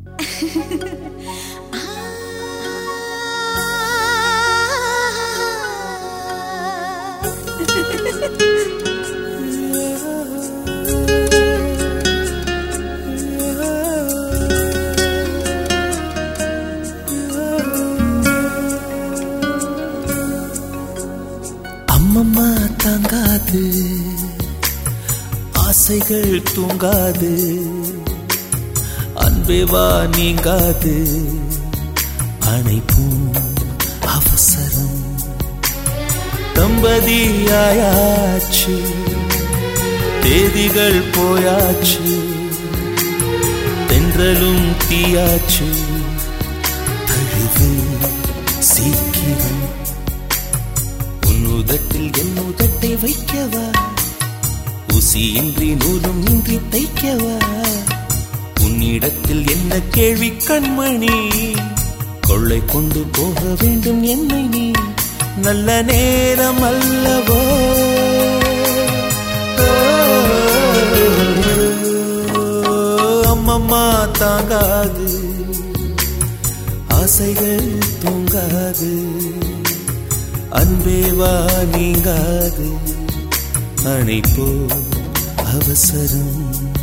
அம்மம்மா தாங்காது ஆசைகள் தூங்காது அன்பே வா நீங்காது அணைப்பும் அவசரம் தம்பதியாயாச்சு தேதிகள் போயாச்சு தென்றலும் தீயாச்சு தழுவு சீக்கிரம் உன் உதட்டில் என் உதட்டை வைக்கவா ஊசியின்றி நூலும் இன்றி தைக்கவா உன்னிடத்தில் என்ன கேள்வி கண்மணி கொள்ளை கொண்டு போக வேண்டும் என்னை நீ நல்ல நேரம் அல்லவோ அம்மம்மா தாங்காது ஆசைகள் தூங்காது அன்பே வா நீங்காது அணைப்போ அவசரம்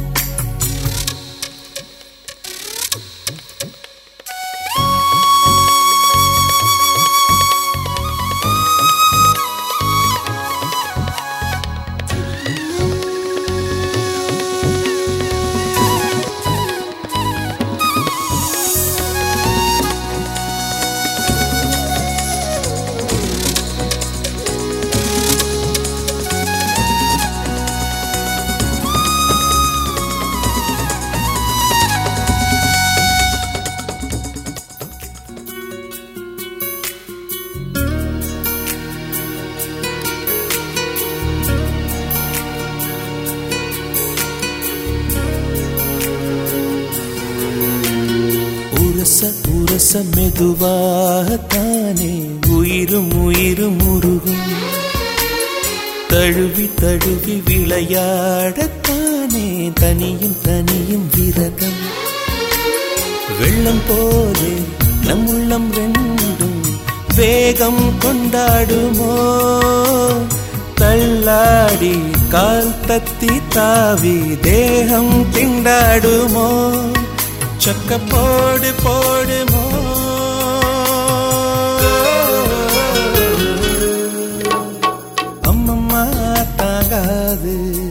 உரச உரச மெதுவாகத்தானே உயிரும் உயிரும் உருகும் தழுவி தழுவி விளையாடத்தானே தனியும் தனியும் விரதம் வெள்ளம் போலே நம் உள்ளம் ரெண்டும் வேகம் கொண்டாடுமோ தள்ளாடி கால் தத்தி தாவி தேகம் திண்டாடுமோ சக்க போடு போடுமோ அம்மம்மா தாங்காது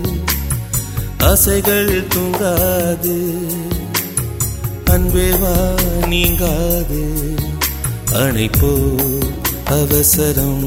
ஆசைகள் தூங்காது அன்பே வா நீங்காது அணைப்போ அவசரம்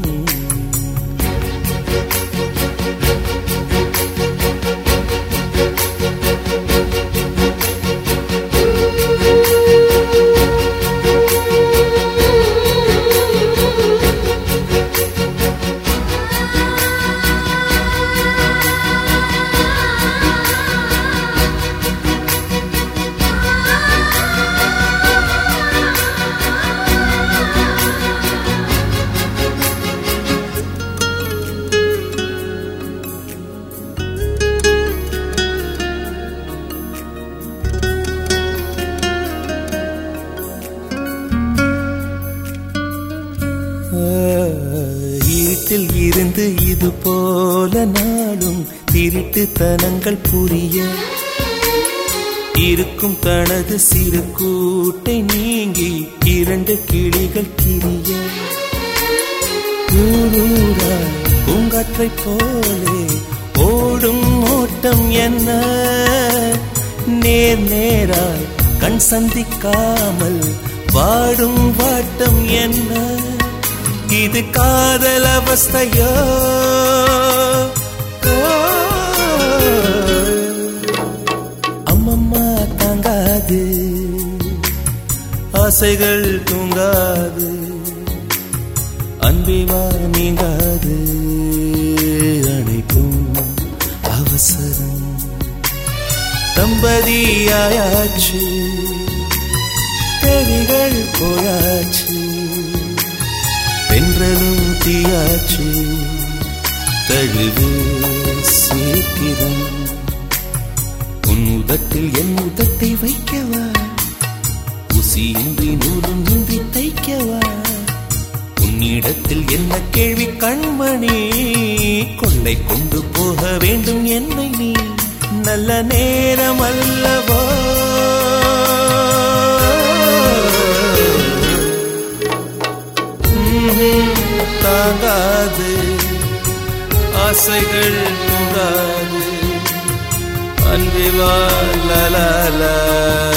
இருட்டில் இருந்து இது போல நாளும் திருட்டு தனங்கள் புரிய இருக்கும் தனது சிறு கூட்டை நீங்கி இரண்டு கிளிகள் திரிய ஊரூரா பூங்காற்றை போலே ஓடும் ஓட்டம் என்ன நேர் நேராய் கண் சந்திக்காமல் வாடும் வாட்டம் என்ன இது காதல் அவஸ்தையோ அம்மம்மா தாங்காது ஆசைகள் தூங்காது அன்பிவா நீங்காது அணைக்கும் அவசரம் தம்பதியாயாச்சு தேதிகள் போயாச்சு தென்றலும் தீயாச்சு தழுவு சீக்கிரம் உன் உதட்டில் என் உதட்டை வைக்கவா ஊசியின்றி நூலும் இன்றி தைக்கவா உன்னிடத்தில் என்ன கேள்வி கண்மணி கொள்ளை கொண்டு போக வேண்டும் என்னை நீ நல்ல நேரம் அல்லவோ ம்ஹும், தாங்காது ஆசைகள் தூங்காது அன்பிவா லலா